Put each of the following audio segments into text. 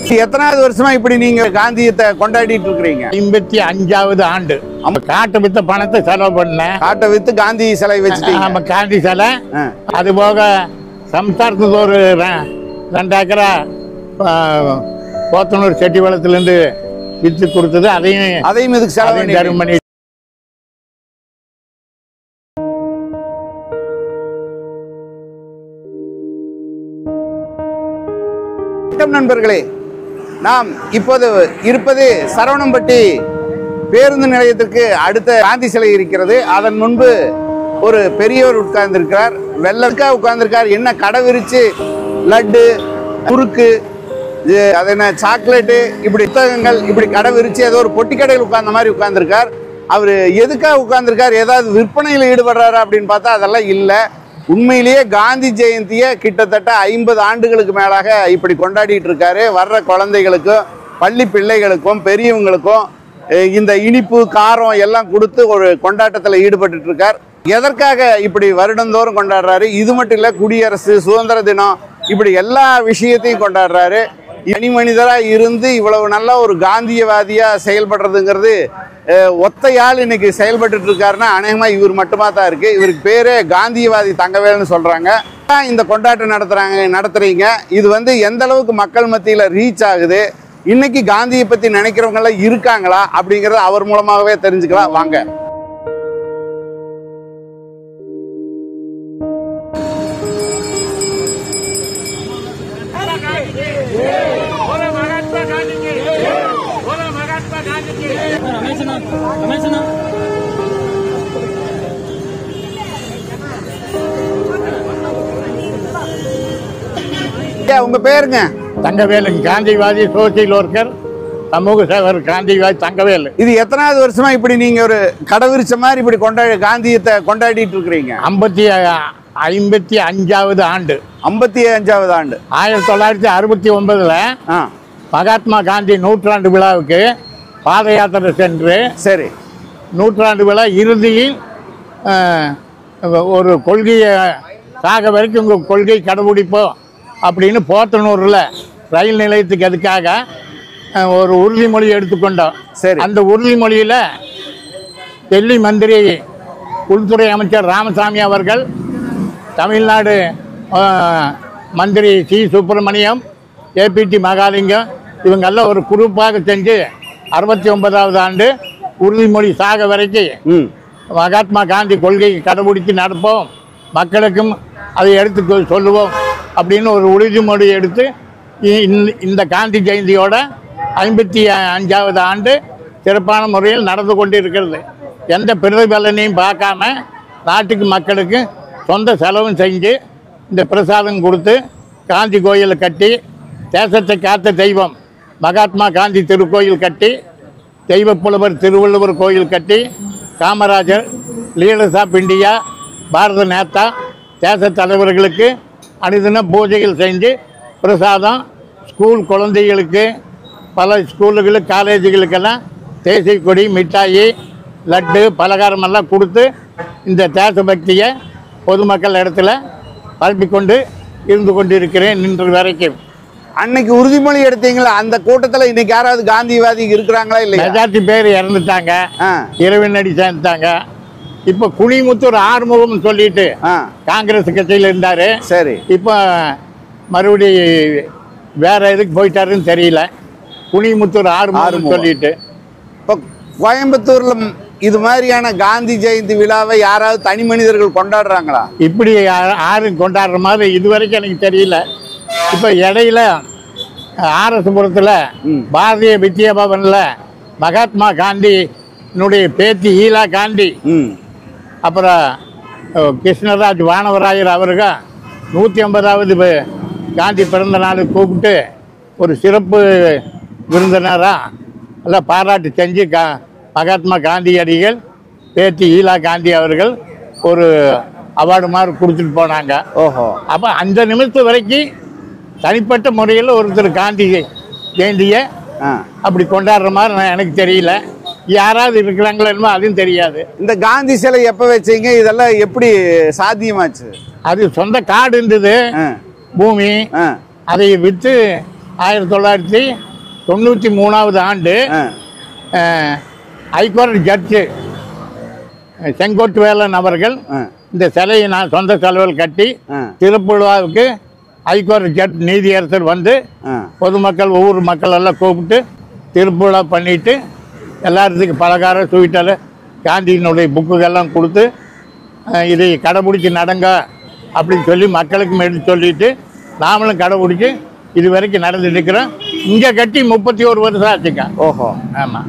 இது எத்தனாவது வருஷமா இப்படி நீங்க காந்தியத்தை கொண்டாடிட்டு இருக்கிறீங்க ஐம்பத்தி அஞ்சாவது ஆண்டு நம்ம காட்டு வித்த பணத்தை செலவு பண்ணேன் காட்டை வித்து காந்தி சிலை வச்சுட்டீங்க நம்ம காந்தி சிலை ஆ. அது போக சம்சாரத்துக்கு ஒரு ரெ- ரெண்டு ஏக்கரா ஆ, போத்தனூர் செட்டிவளத்துலேருந்து வித்து கொடுத்தது அதையும் அதையும் இதுக்கு செலவு அதையும் பண்ணிட்டீங்க. தரும் பண்ணி வணக்கம் நண்பர்களே நாம் இப்போது இருப்பது சரவணம்பட்டி பேருந்து நிலையத்திற்கு அடுத்த காந்தி சிலை இருக்கிறது அதன் முன்பு ஒரு பெரியவர் உட்கார்ந்திருக்கிறார் வெள்ளக்கா உட்கார்ந்திருக்கார் என்ன கடை விரிச்சு லட்டு குறுக்கு இது அது என்ன சாக்லேட்டு இப்படி புத்தகங்கள் இப்படி கடை விரிச்சு ஏதோ ஒரு பொட்டி கடையில் உட்கார்ந்த மாதிரி உட்கார்ந்திருக்கார் அவர் எதுக்காக உட்கார்ந்திருக்கார் ஏதாவது விற்பனையில் ஈடுபடுறாரா அப்படின்னு பார்த்தா அதெல்லாம் இல்லை உண்மையிலேயே காந்தி ஜெயந்தியை கிட்டத்தட்ட ஐம்பது ஆண்டுகளுக்கு மேலாக இப்படி கொண்டாடிட்டு இருக்காரு வர்ற குழந்தைகளுக்கும் பள்ளி பிள்ளைகளுக்கும் பெரியவங்களுக்கும் அஹ், இந்த இனிப்பு காரம் எல்லாம் கொடுத்து ஒரு கொண்டாட்டத்தில் ஈடுபட்டுட்டு இருக்கார் எதற்காக இப்படி வருடந்தோறும் கொண்டாடுறாரு இது மட்டும் இல்லை குடியரசு சுதந்திர தினம் இப்படி எல்லா விஷயத்தையும் கொண்டாடுறாரு தனி மனிதராக இருந்து இவ்வளவு நல்ல ஒரு காந்தியவாதியா செயல்படுறதுங்கிறது அஹ், ஒத்தையாள் இன்னைக்கு செயல்பட்டுட்டு இருக்காருன்னா அநேகமாக இவர் மட்டுமா தான் இருக்கு இவருக்கு பேரே காந்தியவாதி தங்கவேல்னு சொல்றாங்க ஏன் இந்த கொண்டாட்டம் நடத்துறாங்க நடத்துறீங்க இது வந்து எந்த அளவுக்கு மக்கள் மத்தியில் ரீச் ஆகுது இன்னைக்கு காந்தியை பத்தி நினைக்கிறவங்க எல்லாம் இருக்காங்களா அப்படிங்கறத அவர் மூலமாகவே தெரிஞ்சுக்கலாம் வாங்க बोलो महात्मा गांधी की बोलो महात्मा गांधी की रमेशना रमेशना ஐயா, உங்க பேருங்க தங்கவேலு காந்திவாதி சோசியல் ஒர்க்கர் சமூக சேவர் காந்திவாதி தங்கவேலு இது எத்தனாவது வருஷமா இப்படி நீங்க ஒரு கடவிரிச்ச மாதிரி இப்படி கொண்டாடி காந்தியத்தை கொண்டாடிட்டு இருக்கிறீங்க ஐம்பத்தி ஐம்பத்தி அஞ்சாவது ஆண்டு ஐம்பத்தி அஞ்சாவது ஆண்டு ஆயிரத்தி தொள்ளாயிரத்தி அறுபத்தி ஒன்பதுல ஆ மகாத்மா காந்தி நூற்றாண்டு விழாவுக்கு பாத யாத்திரை சென்று சரி நூற்றாண்டு விழா இறுதியில் அஹ், ஒரு கொள்கையை சாக வரைக்கும் உங்கள் கொள்கை கடைபிடிப்போம் அப்படின்னு போத்தனூரில் ரயில் நிலையத்துக்கு அதுக்காக அஹ், ஒரு உறுதிமொழி எடுத்துக்கொண்டோம் சரி. அந்த உறுதிமொழியில் டெல்லி மந்திரி உள்துறை அமைச்சர் ராமசாமி அவர்கள் தமிழ்நாடு அஹ், மந்திரி சி சுப்பிரமணியம் ஏபிடி மகாலிங்கம் இவங்கெல்லாம் ஒரு குரூப்பாக செஞ்சு அறுபத்தி ஒன்பதாவது ஆண்டு உறுதிமொழி சாக வரைக்கும் ம் மகாத்மா காந்தி கொள்கையை கடைபிடித்து நடப்போம் மக்களுக்கும் அதை எடுத்து கொ- சொல்லுவோம் அப்படின்னு ஒரு உறுதிமொழி எடுத்து இ- இந்த- இந்த காந்தி ஜெயந்தியோட ஐம்பத்தி அஞ்சாவது ஆண்டு சிறப்பான முறையில் நடந்து கொண்டிருக்கிறது எந்த பிரதிபலனையும் பார்க்காம நாட்டுக்கு மக்களுக்கு சொந்த செலவும் செஞ்சு இந்த பிரசாதம் கொடுத்து காந்தி கோயிலை கட்டி தேசத்தை காத்த தெய்வம் மகாத்மா காந்தி திருக்கோயில் கட்டி தெய்வ புலவர் திருவள்ளுவர் கோயில் கட்டி Kamarajar leaders of India Bharat நேதா தேச தலைவர்களுக்கு அனுதின பூஜைகள் செஞ்சு பிரசாதம் ஸ்கூல் குழந்தைகளுக்கு பல ஸ்கூலுகளுக்கு காலேஜுகளுக்கெல்லாம் தேசிய கொடி மிட்டாயி லட்டு பலகாரம் எல்லாம் கொடுத்து இந்த தேசபக்தியை பொதுமக்கள் இடத்துல பரப்பிக்கொண்டு இருந்து கொண்டிருக்கிறேன் இன்று வரைக்கும் அன்னைக்கு உறுதிமொழி எடுத்தீங்களா அந்த கூட்டத்துல இன்னைக்கு யாராவது காந்தியவாதி இருக்கிறாங்களா இல்லையா மெஜாரிட்டி பேர் இறந்துட்டாங்க ஆ இரவினடி சேர்ந்துட்டாங்க இப்போ குனிமுத்தூர் ஆறுமுகம்னு சொல்லிட்டு ஆ காங்கிரஸ் கட்சியில் இருந்தார் சரி இப்போ மறுபடி வேற எதுக்கு போயிட்டாருன்னு தெரியல குனிமுத்தூர் ஆறுமுகம் ஆறுமுகம். சொல்லிட்டு இப்போ கோயம்புத்தூர்ல ம், இது மாதிரியான காந்தி ஜெயந்தி விழாவை யாராவது தனி மனிதர்கள் கொண்டாடுறாங்களா இப்படி யா- யாரும் கொண்டாடுற மாதிரி இது வரைக்கும் எனக்கு தெரியல இப்போ இடையில ஆர்எஸ்புரத்தில் ம். பாரதிய வித்யா பவனில் மகாத்மா காந்தியினுடைய பேத்தி ஈலா காந்தி ம் அப்புறம் அஹ், கிருஷ்ணராஜ் வானவராயர் அவர்கள் நூற்றி ஐம்பதாவது காந்தி பிறந்த நாள் கூப்பிட்டு ஒரு சிறப்பு விருந்தினராக எல்லாம் பாராட்டு செஞ்சு கா மகாத்மா காந்தியடிகள் பேத்தி ஈலா காந்தி அவர்கள் ஒரு அவார்டு மாதிரி கொடுத்துட்டு போனாங்க ஓஹோ அப்போ அந்த நிமிஷம் வரைக்கும் தனிப்பட்ட முறையில் ஒருத்தர் காந்தி ஜெயந்தியை ஆ அப்படி கொண்டாடுற மாதிரி நான் எனக்கு தெரியல யாராவது இருக்கிறாங்களோ என்னமோ அதுவும் தெரியாது இந்த காந்தி சிலை எப்ப வச்சீங்க இதெல்லாம் எப்படி சாத்தியமாச்சு அது சொந்த காடு இருந்தது ஆ பூமி ஆ அதை விற்று ஆயிரத்தி தொள்ளாயிரத்தி தொண்ணூற்றி மூணாவது ஆண்டு ஆ, அஹ், ஹைகோர்ட் ஜட்ஜு அஹ், செங்கோட்டு வேலன் அவர்கள் ஆ, இந்த சிலையை நான் சொந்த செலவில் கட்டி ஆ, திருப்புழாவுக்கு ஹைகோர்ட் ஜட்ஜ் நீதியரசர் வந்து ஆ. பொதுமக்கள் ஊர் மக்கள் எல்லாம் கூப்பிட்டு திருப்புழா பண்ணிட்டு எல்லாத்துக்கு பலகாரம் ஸ்வீட்டல் காந்தியினுடைய புக்குகள்லாம் கொடுத்து அஹ், இதை கடைபிடிச்சி நடங்க அப்படின்னு சொல்லி மக்களுக்கும் எடுத்து சொல்லிட்டு நாமளும் கடைபிடிச்சி இது வரைக்கும் நடந்துட்டு இருக்கிறோம் இங்கே கட்டி முப்பத்தி ஒரு வருஷம் ஆச்சுங்க ஓஹோ ஆமாம்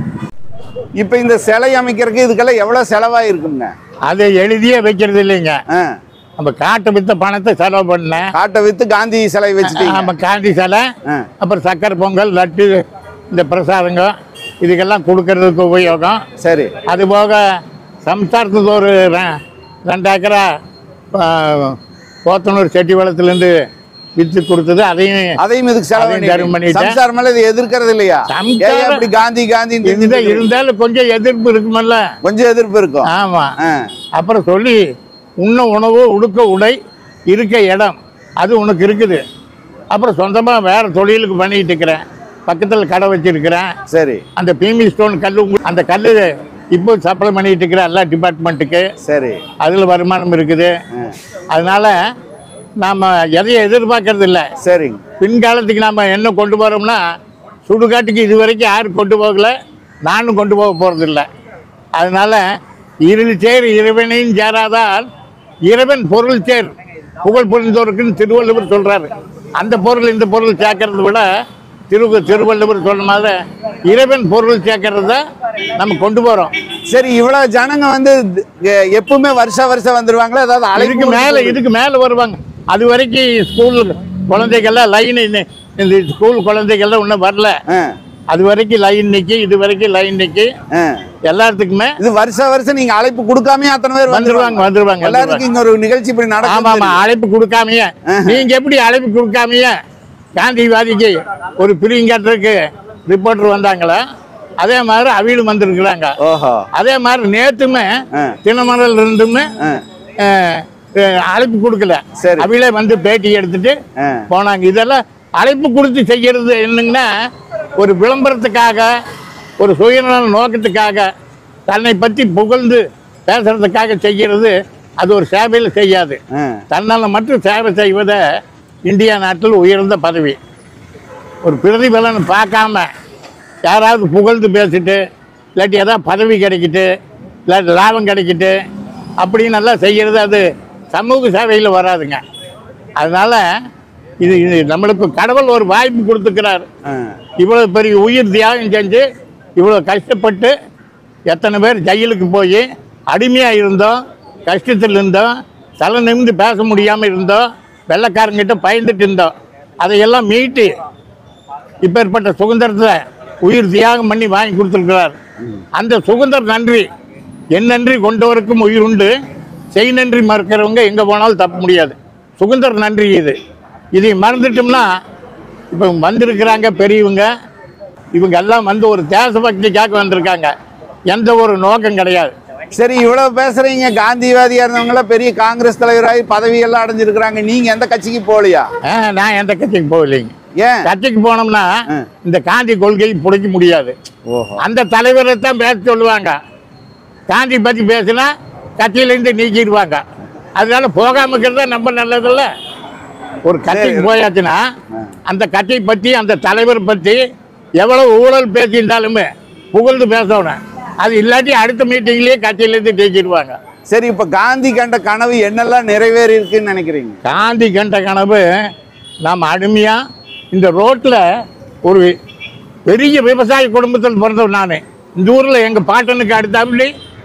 இப்போ இந்த சிலை அமைக்கிறதுக்கு இதுக்கெல்லாம் எவ்வளோ செலவாயிருக்குங்க அதை எழுதியே வைக்கிறது இல்லைங்க ஆ, நம்ம காட்டு வித்த பணத்தை செலவு பண்ணேன் காட்டை வித்து காந்தி சிலை வச்சுட்டீங்க நம்ம காந்தி சிலை ஆ. அப்புறம் சக்கரை பொங்கல் லட்டு இந்த பிரசாதங்க இதுக்கெல்லாம் கொடுக்கறதுக்கு உபயோகம் சரி அதுபோக சம்சாரத்துக்கு ஒரு ரெ- ரெண்டு ஏக்கரா ஆ, போத்தனூர் செட்டி வளத்துலேருந்து விற்று கொடுத்தது அதையும் அதையும் இதுக்கு செலவு அதையும் தர்மம் பண்ணிட்டீங்க. பண்ணிட்டேன். சம்சாரம் மேல இது எதிர்க்கிறது இல்லையா சம்சாரம் ஏன் இப்படி காந்தி காந்தி இருந்த இருந்தாலும் கொஞ்சம் எதிர்ப்பு இருக்குமல்ல கொஞ்சம் எதிர்ப்பு இருக்கும் ஆமாம் ஆ, அப்புறம் சொல்லி உண்ண உணவு உடுக்க உடை இருக்க இடம் அது உனக்கு இருக்குது அப்புறம் சொந்தமாக வேறு தொழிலுக்கு பண்ணிக்கிட்டு இருக்கிறேன் பக்கத்தில் கடை வச்சிருக்கிறேன் சரி அந்த பீமி ஸ்டோன் கல் அந்த கல் இப்போ சப்ளை பண்ணிட்டு இருக்கிற எல்லா டிபார்ட்மெண்ட்டுக்கு சரி அதில் வருமானம் இருக்குது ஆ, அதனால நாம் எதையும் எதிர்பார்க்கறது இல்லை சரிங்க பின்காலத்துக்கு நாம் என்ன கொண்டு போகிறோம்னா சுடுகாட்டுக்கு இது வரைக்கும் யாரும் கொண்டு போகல நானும் கொண்டு போக போகிறதில்ல அதனால இருள் சேர் இறைவனையும் சேராதால் இறைவன் பொருள் சேர் புகழ் புரிந்தோருக்குன்னு திருவள்ளுவர் சொல்றாரு அந்த பொருள் இந்த பொருள் சேர்க்கறத விட திரு திருவள்ளுவர் சொன்ன மாதிரி இறைவன் பொருள் சேர்க்கறத நம்ம கொண்டு போகிறோம் சரி இவ்வளவு ஜனங்க வந்து எ- எப்பவுமே வருஷம் வருஷம் வந்துருவாங்களா ஏதாவது இதுக்கு அழைப்பு மேலே இதுக்கு மேலே வருவாங்க அது வரைக்கும் ஸ்கூல் குழந்தைகள்லாம் லைன் இந்த ஸ்கூல் குழந்தைகள்லாம் இன்னும் வரல ஆ, அது வரைக்கும் லைன் நிக்கி இது வரைக்கும் லைன் நிக்கி ஆ. எல்லாத்துக்குமே இது வருஷம் வருஷம் நீங்க அழைப்பு கொடுக்காம அத்தனை பேர் வந்துருவாங்க வந்துருவாங்க எல்லாருக்கும் இங்க ஒரு நிகழ்ச்சி இப்படி ஆமா ஆமா நடக்கும் அழைப்பு கொடுக்காமயே நீங்க எப்படி அழைப்பு கொடுக்காமயே காந்திவாதிக்கு ஒரு பிரிங்கட்டுறதுக்கு ரிப்போர்ட்டர் வந்தாங்களா அதே மாதிரி அவியலும் வந்திருக்கிறாங்க ஓஹோ அதே மாதிரி நேத்துமே ஆ. தினமலர் இருந்துமே ஆ, அஹ், அஹ், அழைப்பு கொடுக்கல சரி. அவிலே வந்து பேட்டி எடுத்துட்டு ஆ. போனாங்க இதெல்லாம் அழைப்பு கொடுத்து செய்யறது என்னங்கன்னா ஒரு விளம்பரத்துக்காக ஒரு சுயநல நோக்கத்துக்காக தன்னை பற்றி புகழ்ந்து பேசுறதுக்காக செய்கிறது அது ஒரு சேவையில் செய்யாது ஆ. தன்னால் மட்டும் சேவை செய்வதை இந்தியா நாட்டில் உயர்ந்த பதவி ஒரு பிரதிபலன் பார்க்காம யாராவது புகழ்ந்து பேசிட்டு இல்லாட்டி ஏதாவது பதவி கிடைக்கிட்டு இல்லாட்டி லாபம் கிடைக்கிட்டு அப்படின்னு எல்லாம் செய்கிறது அது சமூக சேவையில் வராதுங்க அதனால் இது இது நம்மளுக்கு கடவுள் ஒரு வாய்ப்பு கொடுத்துக்கிறார் ஆ. இவ்வளோ பெரிய உயிர் தியாகம் செஞ்சு இவ்வளோ கஷ்டப்பட்டு எத்தனை பேர் ஜெயிலுக்கு போய் அடிமையாக இருந்தோம் கஷ்டத்தில் இருந்தோம் தலை நிமிந்து பேச முடியாமல் இருந்தோம் வெள்ளைக்காரங்கிட்ட பயந்துட்டு இருந்தோம் அதையெல்லாம் மீட்டு இப்பேற்பட்ட சுதந்திரத்தை உயிர் தியாகம் பண்ணி வாங்கி கொடுத்துருக்கிறார் அந்த சுதந்திர நன்றி என் நன்றி கொண்டவருக்கும் உயிர் உண்டு செய் நன்றி மறக்கிறவங்க எங்கே போனாலும் தப்ப முடியாது சுதந்திர நன்றி இது இதை மறந்துட்டோம்னா இப்போ வந்திருக்கிறாங்க பெரியவங்க இவங்க எல்லாம் வந்து ஒரு தேசபக்திக்காக வந்திருக்காங்க எந்த ஒரு நோக்கம் கிடையாது சரி இவ்வளவு பேசுறீங்க காந்திவாதியா இருந்தவங்க எல்லாம் பெரிய காங்கிரஸ் தலைவராகி பதவி எல்லாம் அடைஞ்சிருக்கிறாங்க நீங்க எந்த கட்சிக்கு போகலையா ஆ, நான் எந்த கட்சிக்கு போகலைங்க ஏன் கட்சிக்கு போனோம்னா இந்த காந்தி கொள்கையை பிடிக்க முடியாது ஓஹோ அந்த தலைவரை தான் பேச சொல்லுவாங்க காந்தி பற்றி பேசினா கட்சியிலேருந்து நீக்கிடுவாங்க அதனால போகாம இருக்கிறது தான் நம்ம நல்லதில்ல ஒரு கட்சிக்கு போயாச்சுன்னா அந்த கட்சியை பற்றி அந்த தலைவர் பற்றி எவ்வளவு ஊழல் பேசியிருந்தாலுமே புகழ்ந்து பேசணும் அது இல்லாட்டி அடுத்த மீட்டிங்லேயே கட்சியிலேருந்து நீக்கிடுவாங்க சரி இப்ப காந்தி கண்ட கனவு என்னெல்லாம் நிறைவேறி இருக்குன்னு நினைக்கிறீங்க காந்தி கண்ட கனவு நாம் அடிமையாக இந்த ரோட்டில் ஒரு பெரிய விவசாய குடும்பத்தில் பிறந்தவன் நான் இந்த ஊரில் எங்கள் பாட்டனுக்கு அடுத்தாப்புல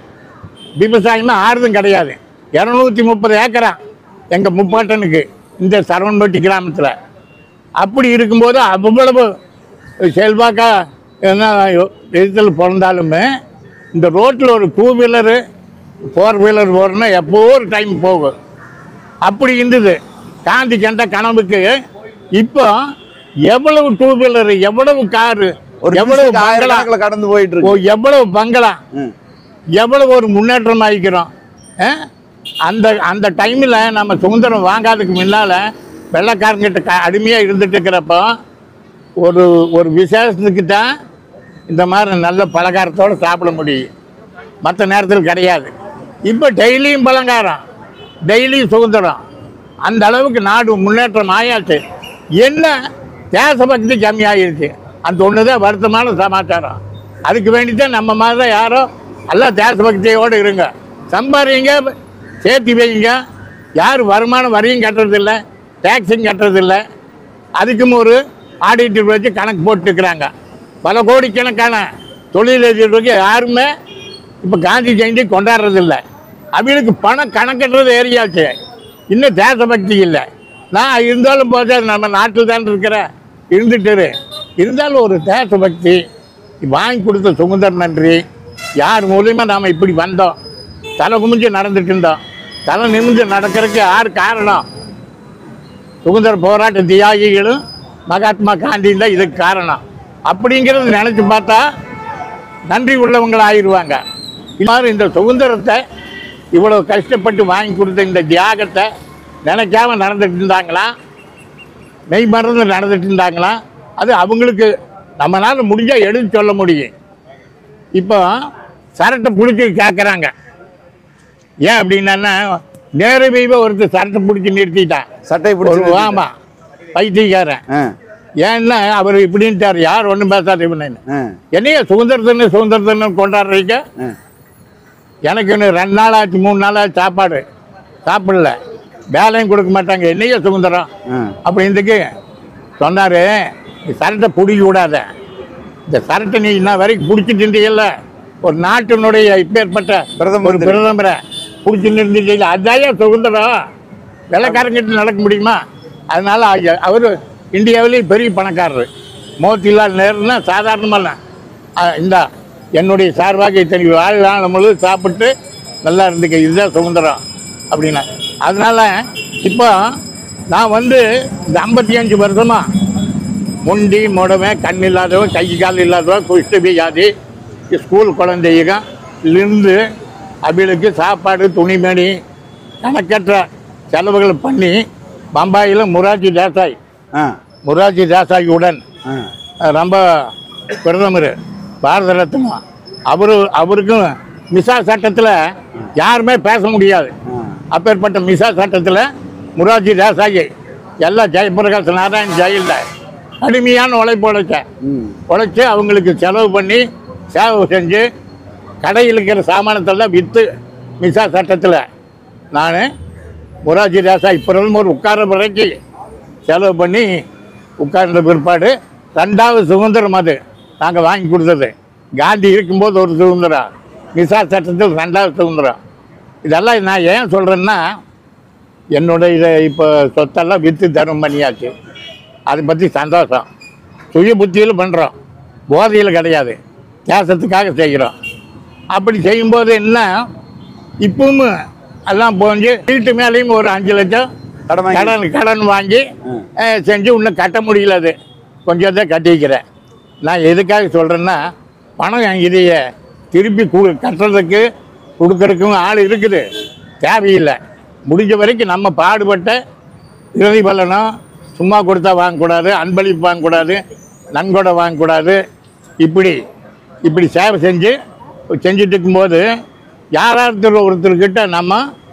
விவசாயமே ஆறுதும் கிடையாது இரநூத்தி முப்பது ஏக்கரா எங்கள் முப்பாட்டனுக்கு இந்த சரவணப்பட்டி கிராமத்தில் அப்படி இருக்கும்போது அவ்வளவு செல்வாக்கா என்ன விதத்தில் பிறந்தாலுமே இந்த ரோட்டில் ஒரு டூ வீலரு ஃபோர் வீலர் போகிறோன்னா எப்போ ஒரு டைம் போகும் அப்படி இருந்தது காந்தி கண்ட கனவுக்கு இப்போ எவ்வளவு டூ வீலர் எவ்வளவு காரு ஒரு எவ்வளவு நிமிஷத்துக்கு ஆயிரம் பங்களா கணக்குல கடந்து போயிட்டு ஓ, இருக்கு எவ்வளவு பங்களா ம். எவ்வளவு ஒரு முன்னேற்றம் ஆகிக்கிறோம் ஆ? அந்த அந்த டைமில் நம்ம சுதந்திரம் வாங்காததுக்கு முன்னால் வெள்ளைக்காரங்கிட்ட க அடிமையாக இருந்துட்டு இருக்கிறப்போ ஒரு ஒரு விசேஷத்துக்கு தான் இந்த மாதிரி நல்ல பலகாரத்தோடு சாப்பிட முடியும் மற்ற நேரத்தில் கிடையாது இப்போ டெய்லியும் பலகாரம் டெய்லியும் சுதந்திரம் அந்த அளவுக்கு நாடு முன்னேற்றம் ஆயாச்சு என்ன தேசபக்தி கம்மியாயிருச்சு அந்த ஒன்று தான் வருத்தமான சமாச்சாரம் அதுக்கு வேண்டி தான் நம்ம மாதிரி தான் யாரோ எல்லாம் தேசபக்தியோடு இருங்க சம்பாதிங்க சேர்த்து வைங்க யார் வருமானம் வரியும் கட்டுறதில்ல டேக்ஸும் கட்டுறதில்ல அதுக்கும் ஒரு ஆடிட்டர் வச்சு கணக்கு போட்டுருக்குறாங்க பல கோடிக்கணக்கான தொழிலதிபர்களுக்கு யாருமே இப்போ காந்தி ஜெயந்தி கொண்டாடுறதில்ல அவங்களுக்கு பணம் கணக்கட்டுறது ஏறியாச்சு இன்னும் தேசபக்தி இல்லை நான் இருந்தாலும் போது நம்ம நாட்டில் தான் இருக்கிறேன் இருந்துட்டு இரு. இருந்தாலும் ஒரு தேசபக்தி வாங்கி கொடுத்த சுதந்திரம் நன்றி யார் மூலியமா நாம் இப்படி வந்தோம் தலை குமிஞ்சு நடந்துட்டு இருந்தோம் தலை நிமிந்து நடக்கிறதுக்கு யார் காரணம் சுதந்திர போராட்ட தியாகிகளும் மகாத்மா காந்தியும் தான் இதுக்கு காரணம் அப்படிங்கிறத நினச்சி பார்த்தா நன்றி உள்ளவங்களா ஆயிடுவாங்க இது மாதிரி இந்த சுதந்திரத்தை இவ்வளோ கஷ்டப்பட்டு வாங்கி கொடுத்த இந்த தியாகத்தை நினைக்காம நடந்துட்டு இருந்தாங்களா மெய் மறந்து நடந்துட்டு இருந்தாங்களா அது அவங்களுக்கு நம்மளால முடிஞ்சால் எடுத்து சொல்ல முடியும் இப்போ சரட்டை பிடிச்சி கேட்குறாங்க ஏன் அப்படின்னா நேரடியாக ஒருத்தர் சரட்டை பிடிச்சி நிறுத்திட்டான் சட்டை ஒரு பிடிச்சி ஆமா பைத்தியக்காரன் ஆ, ஏன்னா அவர் இப்படின்ட்டார் யார் ஒன்றும் பேசாத இவனு ஆ, என்னைய சுதந்திரத்தின்னு சுதந்திரத்தின்னு கொண்டாடுறீங்க ஆ. எனக்கு இன்னும் ரெண்டு நாள் ஆச்சு மூணு நாள் ஆச்சு சாப்பாடு சாப்பிடல வேலையும் கொடுக்க மாட்டாங்க என்னைய சுதந்திரம் ஆ. அப்படின்றதுக்கு சொன்னார் சரட்டை பிடிக்க கூடாத இந்த சரட்டை நீ இன்ன வரைக்கும் பிடிச்சிட்டு இருந்தீங்கல்ல ஒரு நாட்டினுடைய இப்பேற்பட்ட பிரதம ஒரு மந்திரி. பிரதமரை பிடிச்சிட்டு இருந்தீங்க அதான் சுதந்திரம் வெள்ளக்காரங்கிட்ட நடக்க முடியுமா அதனால அவர் இந்தியாவிலேயே பெரிய பணக்காரர் மோத்திலால் நேருன்னா சாதாரணமாக இந்த என்னுடைய சார்பாக இத்தனை வாழ்நாள் முழுவதும் சாப்பிட்டு நல்லா இருந்துக்க இதுதான் சுதந்திரம் அப்படின்னா அதனால இப்போ நான் வந்து இந்த ஐம்பத்தி அஞ்சு வருஷமா முண்டி முடவன் கண் இல்லாதவன் கை கால் இல்லாதவன் குஷ்ட வியாதி ஸ்கூல் குழந்தைங்க இருந்து அவளுக்கு சாப்பாடு துணிமணி கணக்கற்ற செலவுகள் பண்ணி பம்பாயில் முராஜி தேசாய் ஆ, முராஜி தேசாய்யுடன் ஆ. ரொம்ப பிரதமர் பாரத ரத்னா அவரு அவருக்கும் மிசா சட்டத்தில் யாருமே பேச முடியாது அப்பேற்பட்ட மிசா சட்டத்தில் முராஜி தேசாயி எல்லாம் ஜெயபிரகாஷ் நாராயண் ஜெயிலில் கடுமையான உழைப்பு உழைச்சேன் ம். உழைச்சி அவங்களுக்கு செலவு பண்ணி சேவை செஞ்சு கடையில் இருக்கிற சாமானத்தெல்லாம் விற்று மிசா சட்டத்தில் நான் முராஜி தேசாய் பிரதமர் உட்கார வரைக்கும் செலவு பண்ணி உட்கார்ந்த பிற்பாடு ரெண்டாவது சுதந்திரம் அது நாங்கள் வாங்கி கொடுத்தது காந்தி இருக்கும்போது ஒரு சுதந்திரம் மிசா சட்டத்தில் ரெண்டாவது சுதந்திரம் இதெல்லாம் நான் ஏன் சொல்கிறேன்னா என்னோட இதை இப்போ சொத்தெல்லாம் விற்று தர்மம் பண்ணியாச்சு அதை பற்றி சந்தோஷம் சுய புத்தியில் பண்ணுறோம் போதையில் கிடையாது தேசத்துக்காக செய்கிறோம் அப்படி செய்யும்போது என்ன இப்பவும் எல்லாம் போஞ்சு வீட்டு மேலேயும் ஒரு அஞ்சு லட்சம் கடன் வாங்கி- கடன் கடன் வாங்கி அஹ், செஞ்சு இன்னும் கட்ட முடியல அது கொஞ்சம் தான் கட்டிக்கிறேன் நான் எதுக்காக சொல்கிறேன்னா பணம் இதைய திருப்பி கு கட்டுறதுக்கு கொடுக்கறதுக்கும் ஆள் இருக்குது தேவையில்லை முடிஞ்ச வரைக்கும் நம்ம பாடுபட்ட இறுதி பலனும் சும்மா கொடுத்தா வாங்கக்கூடாது அன்பளிப்பு வாங்கக்கூடாது நன்கொடை வாங்கக்கூடாது இப்படி இப்படி சேவை செஞ்சு செஞ்சுட்டு இருக்கும்போது யாராவது ஒருத்தர்கிட்ட நம்ம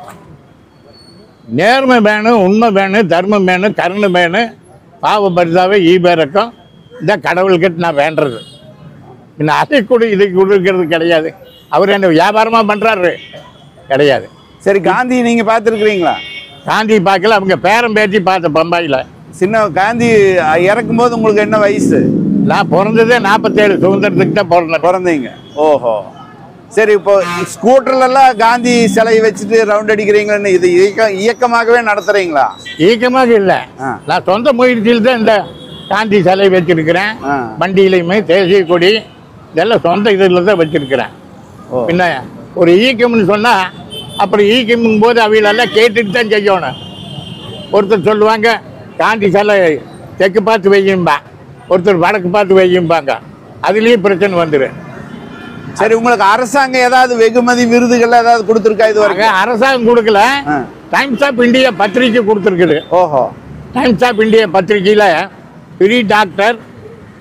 நேர்மை வேணும் உண்மை வேணும் தர்மம் வேணும் கருணை வேணும் பாவ பரிதாவை ஈபேரக்கம் இந்த கடவுள்கிட்ட நான் வேண்டுறது இன்னும் அதை கொடு இதை கொடுக்கறது கிடையாது அவர் என்ன வியாபாரமாக பண்ணுறாரு கிடையாது சரி காந்தி நீங்க பார்த்துருக்கிறீங்களா காந்தி பார்க்கல அவங்க பேரம் பேத்தி பார்த்த பம்பாயில் சின்ன காந்தி இறக்கும் போது உங்களுக்கு என்ன வயசு நான் பிறந்ததே நாற்பத்தேழு சுதந்திரத்துக்கு தான் பிறந்தேன் பிறந்தீங்க ஓஹோ சரி இப்போ ஸ்கூட்டர்ல எல்லாம் காந்தி சிலை வச்சுட்டு ரவுண்ட் அடிக்கிறீங்கன்னு இது இயக்கம் இயக்கமாகவே நடத்துறீங்களா ஈக்கமாக இல்லை ஆ. நான் சொந்த முயற்சியில் தான் இந்த காந்தி சிலை வச்சிருக்கிறேன் ஆ. வண்டியிலையுமே தேசிய கொடி இதெல்லாம் சொந்த இதில் தான் வச்சிருக்கிறேன் ஓ பின்ன ஒரு ஈக்கம்னு சொன்னால் அப்புறம் ஈக்கமும் போது அவைகளெல்லாம் கேட்டுட்டு தான் செய்யணும் ஒருத்தர் சொல்லுவாங்க காந்தி சிலை தெற்கு பார்த்து வையும்பா ஒருத்தர் வடக்கு பார்த்து வையும்பாங்க அதுலேயும் பிரச்சனை வந்துடும் சரி உங்களுக்கு அரசாங்கம் ஏதாவது வெகுமதி விருதுகள் ஏதாவது கொடுத்துருக்கா இது ஆக வரைக்கும் அரசாங்கம் கொடுக்கல ஆ. டைம்ஸ் ஆஃப் இந்தியா பத்திரிக்கை கொடுத்துருக்குது ஓஹோ டைம்ஸ் ஆஃப் இந்தியா பத்திரிக்கையில் பெரிய டாக்டர்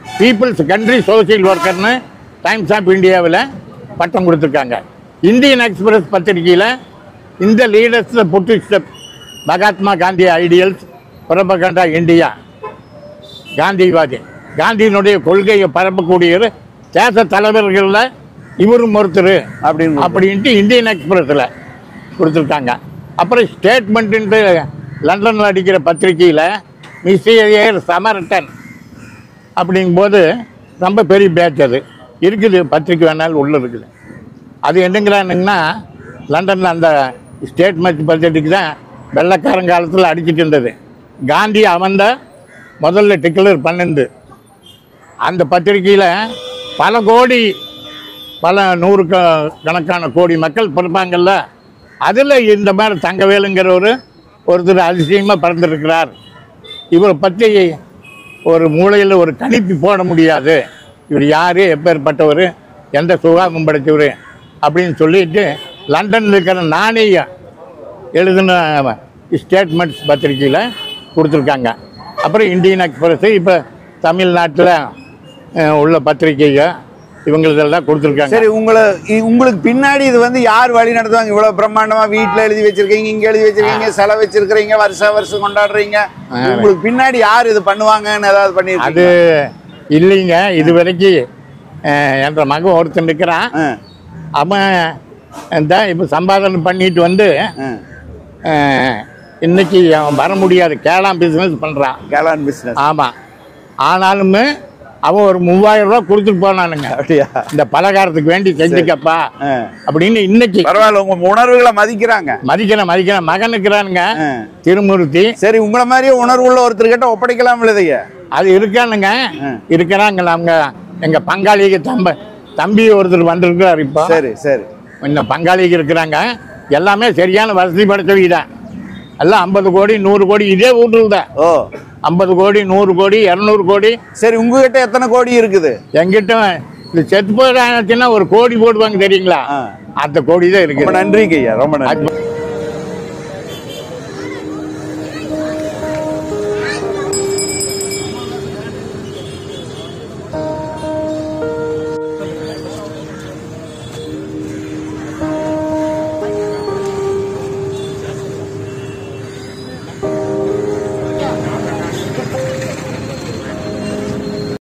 பீப்புள்ஸ் கண்ட்ரி சோசியல் ஒர்க்கர்னு டைம்ஸ் ஆஃப் இந்தியாவில் பட்டம் கொடுத்துருக்காங்க இந்தியன் எக்ஸ்பிரஸ் பத்திரிகையில் இந்த leaders foot step Mahatma Gandhi ideals propaganda India காந்திவாதி காந்தியினுடைய கொள்கையை பரப்பக்கூடியவர் தேச தலைவர்களில் இவரும் ஒருத்தர் அப்படின்னு அப்படின்ட்டு இந்தியன் எக்ஸ்பிரஸில் கொடுத்துருக்காங்க அப்புறம் ஸ்டேட்மெண்ட்டு லண்டனில் அடிக்கிற பத்திரிக்கையில் மிஸ்ஸியர் சமர்டன் அப்படிங்கும்போது ரொம்ப பெரிய பேட்ச் அது இருக்குது பத்திரிக்கை வேணாலும் உள்ளே இருக்குது அது என்னங்கிறானுங்கன்னா லண்டனில் அந்த ஸ்டேட்மெண்ட் பத்திரிக்கை தான் வெள்ளக்காரங்காலத்தில் அடிச்சிட்டு இருந்தது காந்தி அவன் முதல்ல டிக்ளேர் பண்ணிருந்து அந்த பத்திரிக்கையில் பல கோடி பல நூறு க- கணக்கான கோடி மக்கள் பிறப்பாங்கல்ல அதில் இந்த மாதிரி தங்கவேலுங்கிறவர் ஒருத்தர் அதிசயமாக பிறந்திருக்கிறார் இவரை பற்றி ஒரு மூலையில் ஒரு கணிப்பு போட முடியாது இவர் யார் எப்பேற்பட்டவர் எந்த சுகாமம் படைத்தவர் அப்படின்னு சொல்லிட்டு லண்டனில் இருக்கிற நாணய எழுதின ஸ்டேட்மெண்ட்ஸ் பத்திரிக்கையில் கொடுத்துருக்காங்க அப்புறம் இந்தியன் எக்ஸ்பிரஸ் இப்போ தமிழ்நாட்டில் அஹ், உள்ள பத்திரிக்கைங்க இவங்களதெல்லாம் கொடுத்துருக்காங்க சரி உங்களை இ- உங்களுக்கு பின்னாடி இது வந்து யார் வழி நடத்துவாங்க இவ்வளவு பிரம்மாண்டமா வீட்டுல எழுதி வச்சிருக்கீங்க இங்க எழுதி வச்சிருக்கீங்க செலவு வச்சிருக்கீங்க வருஷ வருஷம் கொண்டாடுறீங்க உங்களுக்கு பின்னாடி யார் இது பண்ணுவாங்கன்னு ஏதாவது அது பண்ணிருக்கீங்க இல்லைங்க இது வரைக்கும் அஹ், என்ற மகன் ஒருத்தன் இருக்கிறான் அவன் தான் இப்போ சம்பாதனை பண்ணிட்டு வந்து அஹ், இன்னைக்கு அவன் வர முடியாது கேளாம் பிஸ்னஸ் பண்ணுறான் கேலான் பிசினஸ் ஆமாம் ஆனாலுமே அவன் ஒரு மூவாயிரம் ரூபா கொடுத்துட்டு போனானுங்க அப்படியா இந்த பலகாரத்துக்கு வேண்டி செஞ்சுக்கப்பா ஆ. அப்படின்னு இன்னைக்கு பரவாயில்ல உங்க உணர்வுகளை மதிக்கிறாங்க மதிக்கிறேன் மதிக்கிறேன் மகன் இருக்கிறானுங்க ஆ. திருமூர்த்தி சரி உங்களை மாதிரியே உணர்வுள்ள ஒருத்தர்கிட்ட ஒப்படைக்கலாம் இல்லையா அது இருக்கானுங்க ஆ. இருக்கிறாங்க அவங்க எங்க பங்காளிக்கு தம்ப தம்பி ஒருத்தர் வந்திருக்கிறார் இப்போ சரி சரி இந்த பங்காளிக்கு இருக்கிறாங்க எல்லாமே சரியான வசதி படைச்சவங்க தான் எல்லாம் ஐம்பது கோடி நூறு கோடி இதே ஊரில் தான் ஓ ஐம்பது கோடி நூறு கோடி இரநூறு கோடி சரி உங்ககிட்ட எத்தனை கோடி இருக்குது எங்கிட்ட இந்த செத்து போயிடுச்சுன்னா ஒரு கோடி போடுவாங்க தெரியுங்களா ஆ. அந்த கோடி தான் ரொம்ப இருக்குது நன்றிங்க ஐயா ரொம்ப நன்றி